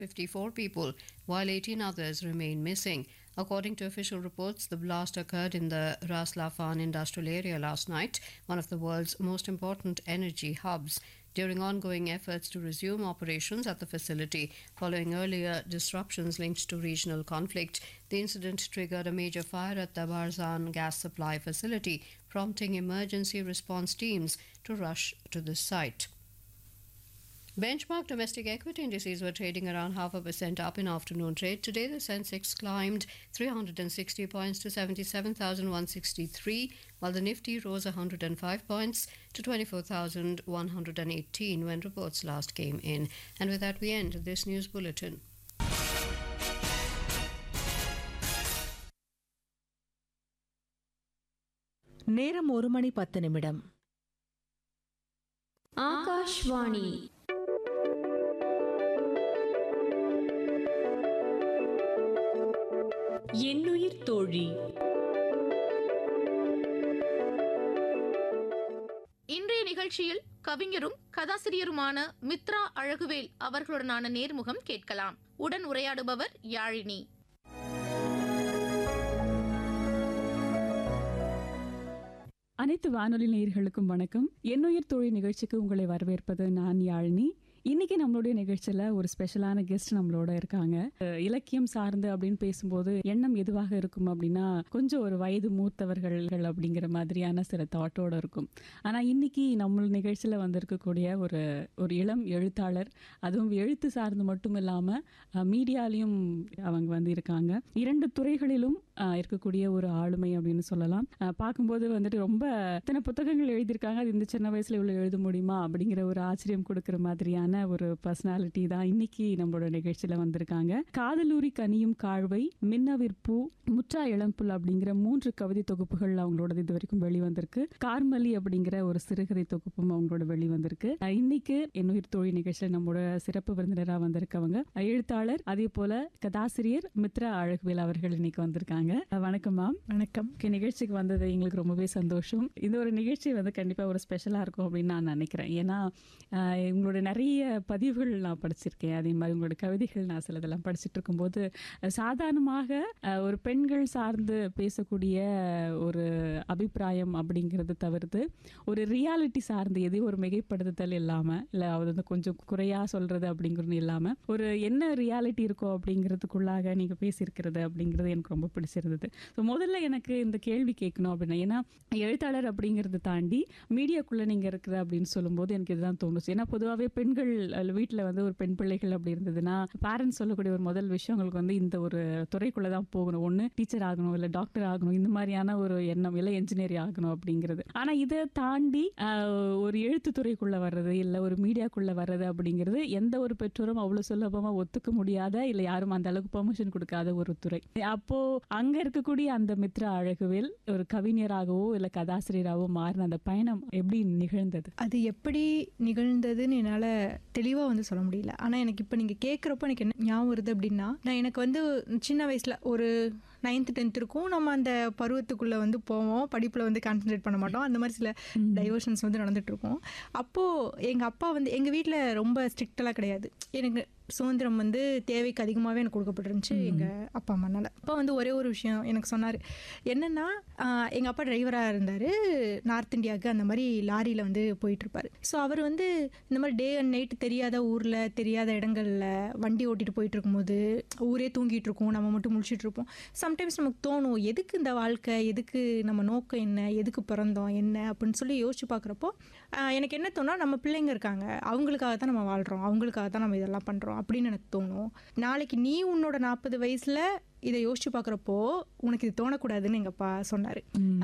54 people, while 18 others remain missing. According to official reports, the blast occurred in the Ras Laffan industrial area last night, one of the world's most important energy hubs. During ongoing efforts to resume operations at the facility following earlier disruptions linked to regional conflict, the incident triggered a major fire at the Barzan gas supply facility, prompting emergency response teams to rush to the site. Benchmark domestic equity indices were trading around half a percent up in afternoon trade. Today, the Sensex climbed 360 points to 77,163, while the Nifty rose 105 points to 24,118 when reports last came in. And with that, we end this news bulletin. நேரம் ஒரு மணி பத்து நிமிடம் ஆகாஷ்வாணி என்னுயிர் தோழி இன்றைய நிகழ்ச்சியில் கவிஞரும் கதாசிரியருமான மித்ரா அழகுவேல் அவர்களுடனான நேர்முகம் கேட்கலாம் உடன் உரையாடுபவர் யாழினி அனைத்து வானொலி நேயர்களுக்கும் வணக்கம் என்னுயிர் தோழி நிகழ்ச்சிக்கு உங்களை வரவேற்பது நான் யாழினி இன்னைக்கு நம்மளுடைய நிகழ்ச்சியில் ஒரு ஸ்பெஷலான கெஸ்ட் நம்மளோட இருக்காங்க அஹ் இலக்கியம் சார்ந்து அப்படின்னு பேசும்போது எண்ணம் எதுவாக இருக்கும் அப்படின்னா கொஞ்சம் ஒரு வயது மூத்தவர்கள் அப்படிங்கிற மாதிரியான சில தாட்டோட இருக்கும் ஆனால் இன்னைக்கு நம்ம நிகழ்ச்சியில் வந்திருக்கக்கூடிய ஒரு ஒரு இளம் எழுத்தாளர் அதுவும் எழுத்து சார்ந்து மட்டும் இல்லாமல் மீடியாலையும் அவங்க வந்து இருக்காங்க இரண்டு துறைகளிலும் அஹ், இருக்கக்கூடிய ஒரு ஆளுமை அப்படின்னு சொல்லலாம் அஹ், பார்க்கும்போது வந்துட்டு ரொம்ப இத்தனை புத்தகங்கள் எழுதியிருக்காங்க அது இந்த சின்ன வயசுல இவ்வளோ எழுத முடியுமா அப்படிங்கிற ஒரு ஆச்சரியம் கொடுக்குற மாதிரியான ஒரு பர்சனாலிட்டி தான் இன்னைக்கு நம்மளோட நிகழ்ச்சியில வந்திருக்காங்க காதலூரி கனியும் காழ்வை மின்னவிற்பூ முற்றா இளம்புல் அப்படிங்கிற மூன்று கவிதை தொகுப்புகள் அவங்களோட இது வரைக்கும் வெளிவந்திருக்கு கார்மலி அப்படிங்கிற ஒரு சிறுகதை தொகுப்பும் அவங்களோட வெளிவந்திருக்கு அஹ், இன்னைக்கு என்னுயிர் தோழி நிகழ்ச்சியில் நம்மளோட சிறப்பு விருந்தினராக வந்திருக்கவங்க எழுத்தாளர் அதே போல கதாசிரியர் மித்ரா அழகுவேல் அவர்கள் இன்னைக்கு வந்திருக்காங்க அஹ், வணக்கம் மேம் வணக்கம் ஓகே நிகழ்ச்சிக்கு வந்தது எங்களுக்கு ரொம்பவே சந்தோஷம் இந்த ஒரு நிகழ்ச்சி வந்து கண்டிப்பாக ஒரு ஸ்பெஷலாக இருக்கும் அப்படின்னு நான் நினைக்கிறேன் ஏன்னா ஆஹ், உங்களோட நிறைய பதிவுகள் நான் படிச்சிருக்கேன் அதே மாதிரி உங்களோட கவிதைகள் நான் சிலதெல்லாம் படிச்சுட்டு இருக்கும்போது அஹ், சாதாரணமாக ஆஹ், ஒரு பெண்கள் சார்ந்து பேசக்கூடிய ஒரு அபிப்பிராயம் அப்படிங்கிறது தவிர்த்து ஒரு ரியாலிட்டி சார்ந்து எதையும் ஒரு மிகைப்படுத்துதல் இல்லாமல் இல்லை அது வந்து கொஞ்சம் குறையாக சொல்கிறது அப்படிங்கிறது இல்லாமல் ஒரு என்ன ரியாலிட்டி இருக்கோ அப்படிங்கிறதுக்குள்ளாக நீங்கள் பேசியிருக்கிறது அப்படிங்கிறது எனக்கு ரொம்ப பிடிச்சிருந்தது ஸோ முதல்ல எனக்கு இந்த கேள்வி கேட்கணும் அப்படின்னா ஏன்னா எழுத்தாளர் அப்படிங்கிறத தாண்டி மீடியாக்குள்ளே நீங்கள் இருக்கிற அப்படின்னு சொல்லும்போது எனக்கு இதுதான் தோணுச்சு ஏன்னா பொதுவாகவே பெண்கள் வீட்டில் வந்து ஒரு பெண் பிள்ளைகள் அப்படி இருந்ததுன்னா பேரண்ட்ஸ் சொல்லக்கூடிய ஒரு முதல் விஷயம் உங்களுக்கு வந்து இந்த ஒரு துறைக்குள்ளே தான் போகணும் ஒன்று டீச்சர் ஆகணும் இல்லை டாக்டர் ஆகணும் இந்த மாதிரியான ஒரு எண்ணம் இல்லை என்ஜினியர் ஆகணும் அப்படிங்கிறது ஆனால் இதை தாண்டி ஆஹ், ஒரு எழுத்து துறைக்குள்ளே வர்றது இல்லை ஒரு மீடியாக்குள்ளே வர்றது அப்படிங்கிறது எந்த ஒரு பெற்றோரும் அவ்வளோ சுலபமாக ஒத்துக்க முடியாத இல்லை யாரும் அந்த அளவுக்கு பெர்மிஷன் கொடுக்காத ஒரு துறை அப்போ அங்க இருக்கக்கூடிய அந்த மித்ரா அழகுவேல் ஒரு கவிஞராகவோ இல்லை கதாசிரியராகவோ மாறின அந்த பயணம் எப்படி நிகழ்ந்தது அது எப்படி நிகழ்ந்ததுன்னு என்னால் தெளிவாக வந்து சொல்ல முடியல ஆனால் எனக்கு இப்போ நீங்கள் கேட்குறப்போ எனக்கு என்ன ஞாபகம் வருது அப்படின்னா நான் எனக்கு வந்து சின்ன வயசில் ஒரு நைன்த்து டென்த் இருக்கும் நம்ம அந்த பருவத்துக்குள்ளே வந்து போவோம் படிப்பில் வந்து கான்சென்ட்ரேட் பண்ண மாட்டோம் அந்த மாதிரி சில டைவர்ஷன்ஸ் வந்து நடந்துட்டு இருக்கும் அப்போது எங்கள் அப்பா வந்து எங்கள் வீட்டில் ரொம்ப ஸ்ட்ரிக்டெல்லாம் கிடையாது எனக்கு சுதந்திரம் வந்து தேவைக்கு அதிகமாகவே எனக்கு கொடுக்கப்பட்டிருந்துச்சு எங்கள் அப்பா அம்மானால அப்பா வந்து ஒரே ஒரு விஷயம் எனக்கு சொன்னார் என்னென்னா எங்கள் அப்பா டிரைவராக இருந்தார் நார்த் இந்தியாவுக்கு அந்த மாதிரி லாரியில் வந்து போயிட்டுருப்பார் ஸோ அவர் வந்து இந்த மாதிரி டே அண்ட் நைட் தெரியாத ஊரில் தெரியாத இடங்களில் வண்டி ஓட்டிட்டு போயிட்டு இருக்கும்போது ஊரே தூங்கிட்டு இருக்கும் நம்ம மட்டும் முழிச்சிட்டு இருப்போம் சம்டைம்ஸ் நமக்கு தோணும் எதுக்கு இந்த வாழ்க்கை எதுக்கு நம்ம நோக்கம் என்ன எதுக்கு பிறந்தோம் என்ன அப்படின்னு சொல்லி யோசிச்சு பார்க்குறப்போ எனக்கு என்ன தோணும் நம்ம பிள்ளைங்க இருக்காங்க அவங்களுக்காக தான் நம்ம வாழ்கிறோம் அவங்களுக்காக தான் நம்ம இதெல்லாம் பண்ணுறோம் அப்படின்னு எனக்கு தோணும் நாளைக்கு நீ உன்னோட நாற்பது வயசில் இதை யோசிச்சு பார்க்குறப்போ உனக்கு இது தோணக்கூடாதுன்னு எங்கள் அப்பா சொன்னார்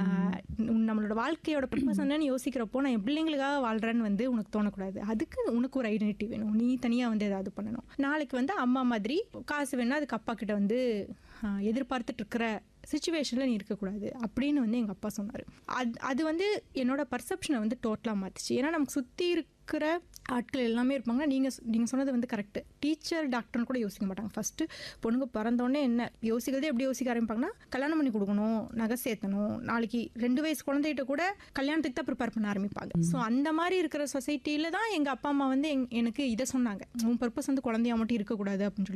நம்மளோட வாழ்க்கையோட பர்பஸ் என்னன்னு யோசிக்கிறப்போ நான் என் பிள்ளைங்களுக்காக வாழ்கிறேன்னு வந்து உனக்கு தோணக்கூடாது அதுக்கு உனக்கு ஒரு ஐடென்டிட்டி வேணும் நீ தனியாக வந்து ஏதாவது பண்ணணும் நாளைக்கு வந்து அம்மா மாதிரி காசு வேணும்னா அதுக்கு அப்பா கிட்ட வந்து ஆஹ், எதிர்பார்த்துட்டு இருக்கிற சுச்சுவேஷனில் நீ இருக்கக்கூடாது அப்படின்னு வந்து எங்கள் அப்பா சொன்னார் அது அது வந்து என்னோட பர்செப்ஷனை வந்து டோட்டலாக மாற்றுச்சு ஏன்னா நமக்கு சுற்றி இருக்க பார்க்குற ஆட்கள் எல்லாமே இருப்பாங்கன்னா நீங்கள் நீங்கள் சொன்னது வந்து கரெக்டு டீச்சர் டாக்டர்னு கூட யோசிக்க மாட்டாங்க ஃபஸ்ட்டு பொண்ணுங்க பிறந்தோடனே என்ன யோசிக்கிறதே எப்படி யோசிக்க ஆரம்பிப்பாங்கன்னா கல்யாணம் பண்ணி கொடுக்கணும் நகை சேர்த்தணும் நாளைக்கு ரெண்டு வயசு குழந்தைகிட்ட கூட கல்யாணத்துக்கு தான் ப்ரிப்பேர் பண்ண ஆரம்பிப்பாங்க ஸோ அந்த மாதிரி இருக்கிற சொசைட்டியில் தான் எங்கள் அப்பா அம்மா வந்து எங் எனக்கு இதை சொன்னாங்க உன் பர்பஸ் வந்து குழந்தையா மட்டும் இருக்கக்கூடாது அப்படின்னு சொல்லி